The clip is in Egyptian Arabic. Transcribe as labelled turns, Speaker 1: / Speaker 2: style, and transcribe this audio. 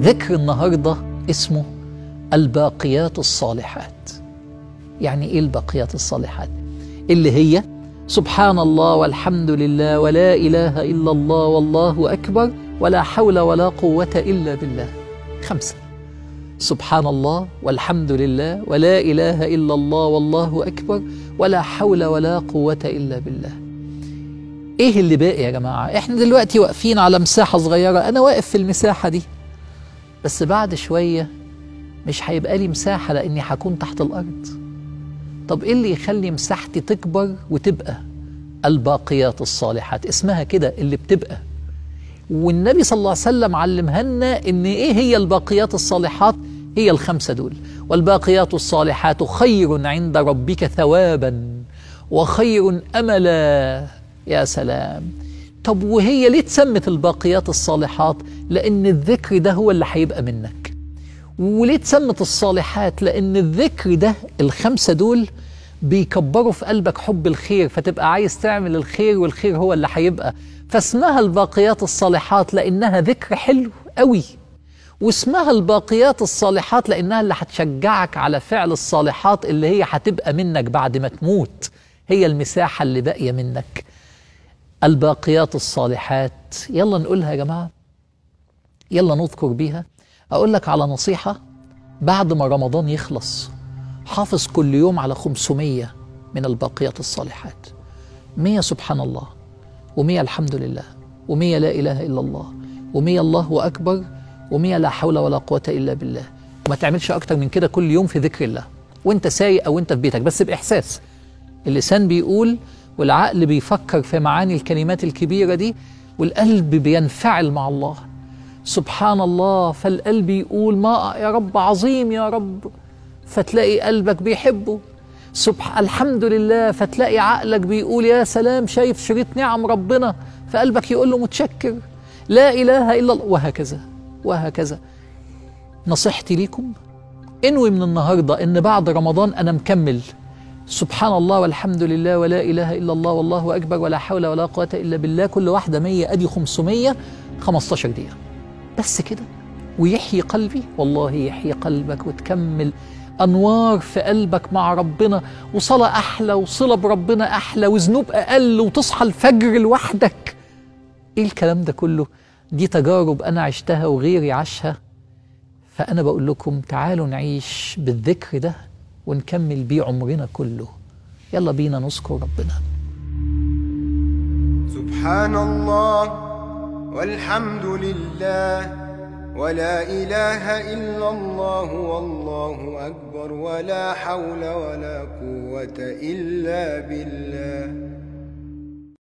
Speaker 1: ذكر النهارده اسمه الباقيات الصالحات يعني ايه الباقيات الصالحات اللي هي سبحان الله والحمد لله ولا اله الا الله والله اكبر ولا حول ولا قوه الا بالله خمسه سبحان الله والحمد لله ولا اله الا الله والله اكبر ولا حول ولا قوه الا بالله ايه اللي باقي يا جماعه احنا دلوقتي واقفين على مساحه صغيره انا واقف في المساحه دي بس بعد شويه مش هيبقى لي مساحه لاني هكون تحت الارض طب ايه اللي يخلي مساحتي تكبر وتبقى الباقيات الصالحات اسمها كده اللي بتبقى والنبي صلى الله عليه وسلم علمها لنا ان ايه هي الباقيات الصالحات هي الخمسه دول والباقيات الصالحات خير عند ربك ثوابا وخير املا يا سلام طب وهي ليه اتسمت الباقيات الصالحات لان الذكر ده هو اللي هيبقى منك وليه اتسمت الصالحات لان الذكر ده الخمسه دول بيكبروا في قلبك حب الخير فتبقى عايز تعمل الخير والخير هو اللي هيبقى فاسمها الباقيات الصالحات لانها ذكر حلو قوي واسمها الباقيات الصالحات لانها اللي هتشجعك على فعل الصالحات اللي هي هتبقى منك بعد ما تموت هي المساحه اللي باقيه منك الباقيات الصالحات يلا نقولها يا جماعه يلا نذكر بيها اقول لك على نصيحه بعد ما رمضان يخلص حافظ كل يوم على 500 من الباقيات الصالحات 100 سبحان الله و100 الحمد لله و100 لا اله الا الله و100 الله اكبر و100 لا حول ولا قوه الا بالله وما تعملش اكتر من كده كل يوم في ذكر الله وانت سايق او انت في بيتك بس باحساس اللسان بيقول والعقل بيفكر في معاني الكلمات الكبيره دي والقلب بينفعل مع الله سبحان الله فالقلب يقول ما يا رب عظيم يا رب فتلاقي قلبك بيحبه سبح الحمد لله فتلاقي عقلك بيقول يا سلام شايف شريط نعم ربنا فقلبك يقول له متشكر لا اله الا الله وهكذا وهكذا نصيحتي ليكم انوي من النهارده ان بعد رمضان انا مكمل سبحان الله والحمد لله ولا اله الا الله والله اكبر ولا حول ولا قوه الا بالله كل واحده 100 ادي 500 15 دقيقه بس كده ويحيي قلبي والله يحيي قلبك وتكمل انوار في قلبك مع ربنا وصلاه احلى وصله بربنا احلى وذنوب اقل وتصحى الفجر لوحدك ايه الكلام ده كله دي تجارب انا عشتها وغيري عاشها فانا بقول لكم تعالوا نعيش بالذكر ده ونكمل بيه عمرنا كله يلا بينا نذكر ربنا
Speaker 2: سبحان الله والحمد لله ولا إله إلا الله والله أكبر ولا حول ولا قوة إلا بالله